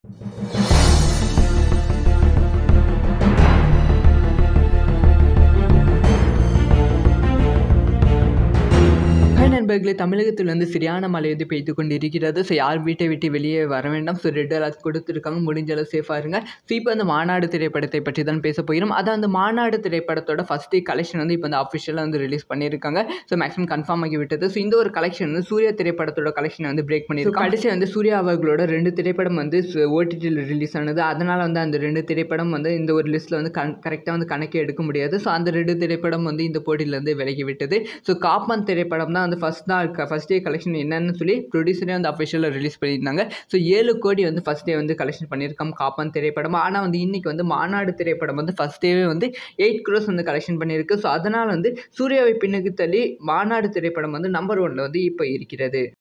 hi நண்பர்களே தமிழகத்தில் வந்து சரியான மழை வந்து பெய்து கொண்டு இருக்கிறது ஸோ யார் வீட்டை விட்டு வெளியே வர வேண்டாம் ஸோ ரெட் அலர்ட் கொடுத்துருக்காங்க முடிஞ்ச அளவு சேஃபாக இருங்க ஸோ இப்போ அந்த மாநாடு திரைப்படத்தை பற்றி தான் பேச போகிறோம் அதான் அந்த மாநாடு திரைப்படத்தோட ஃபஸ்ட் டே கலெக்ஷன் வந்து இப்போ வந்து அஃபிஷியலாக வந்து ரிலீஸ் பண்ணியிருக்காங்க ஸோ மேக்ஸிமம் கன்ஃபார்ம் ஆகி விட்டது ஸோ இந்த ஒரு கலெக்ஷன் வந்து சூர்யா திரைப்படத்தோட கலெக்ஷனை வந்து பிரேக் பண்ணியிருக்காங்க கடைசி வந்து சூர்யா அவர்களோட ரெண்டு திரைப்படம் வந்து ஓடிடியில் ரிலீஸ் ஆனது அதனால் வந்து அந்த ரெண்டு திரைப்படம் வந்து இந்த ஒரு லிஸ்ட்டில் வந்து கண் கரெக்டாக வந்து கணக்கே எடுக்க முடியாது ஸோ அந்த ரெண்டு திரைப்படம் வந்து இந்த போட்டியிலேருந்து விலகி விட்டது ஸோ காப்பன் திரைப்படம் தான் வந்து ஃபஸ்ட் நாள் ஃபஸ்ட் டே கலெக்ஷன் என்னன்னு சொல்லி ப்ரொடியூசரே வந்து அஃபிஷியலாக ரிலீஸ் பண்ணியிருந்தாங்க ஸோ ஏழு கோடி வந்து ஃபஸ்ட் டே வந்து கலெக்ஷன் பண்ணியிருக்கோம் காப்பன் திரைப்படம் ஆனால் வந்து இன்றைக்கி வந்து மாநாடு திரைப்படம் வந்து ஃபஸ்ட் டேவே வந்து எயிட் க்ரோஸ் வந்து கலெக்ஷன் பண்ணியிருக்கு ஸோ அதனால் வந்து சூர்யாவை பின்னுக்கு தள்ளி மாநாடு திரைப்படம் வந்து நம்பர் ஒனில் வந்து இப்போ இருக்கிறது